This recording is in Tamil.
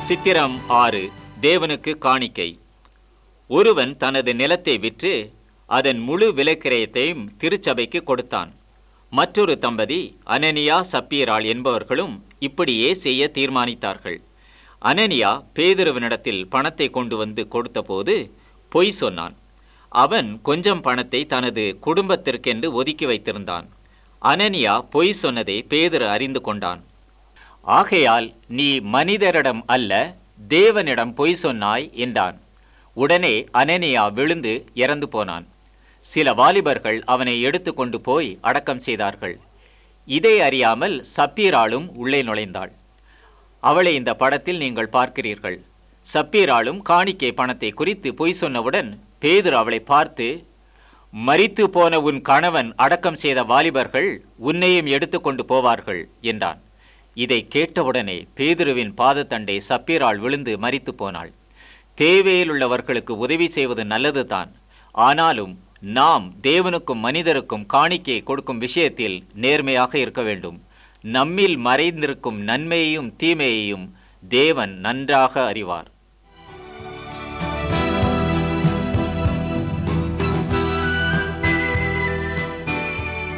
சித்திரம் ஆறு தேவனுக்கு காணிக்கை ஒருவன் தனது நிலத்தை விற்று அதன் முழு விலைக்கிரயத்தையும் திருச்சபைக்கு கொடுத்தான் மற்றொரு தம்பதி அனனியா சப்பீராள் என்பவர்களும் இப்படியே செய்ய தீர்மானித்தார்கள் அனனியா பேதுருவனிடத்தில் பணத்தை கொண்டு வந்து கொடுத்தபோது பொய் சொன்னான் அவன் கொஞ்சம் பணத்தை தனது குடும்பத்திற்கென்று ஒதுக்கி வைத்திருந்தான் அனனியா பொய் சொன்னதை பேதுரு அறிந்து கொண்டான் ஆகையால் நீ மனிதரிடம் அல்ல தேவனிடம் பொய் சொன்னாய் என்றான் உடனே அனனியா விழுந்து இறந்து போனான் சில வாலிபர்கள் அவனை எடுத்து கொண்டு போய் அடக்கம் செய்தார்கள் இதை அறியாமல் சப்பீராளும் உள்ளே நுழைந்தாள் அவளை இந்த படத்தில் நீங்கள் பார்க்கிறீர்கள் சப்பீராளும் காணிக்கை பணத்தை குறித்து பொய் சொன்னவுடன் பேதுரு அவளை பார்த்து மரித்து போன உன் கணவன் அடக்கம் செய்த வாலிபர்கள் உன்னையும் எடுத்துக்கொண்டு போவார்கள் என்றான் இதை கேட்டவுடனே பேதுருவின் பாதத்தண்டை சப்பீராள் விழுந்து மரித்து போனாள் தேவையிலுள்ளவர்களுக்கு உதவி செய்வது நல்லதுதான் ஆனாலும் நாம் தேவனுக்கும் மனிதருக்கும் காணிக்கை கொடுக்கும் விஷயத்தில் நேர்மையாக இருக்க வேண்டும் நம்மில் மறைந்திருக்கும் நன்மையையும் தீமையையும் தேவன் நன்றாக அறிவார்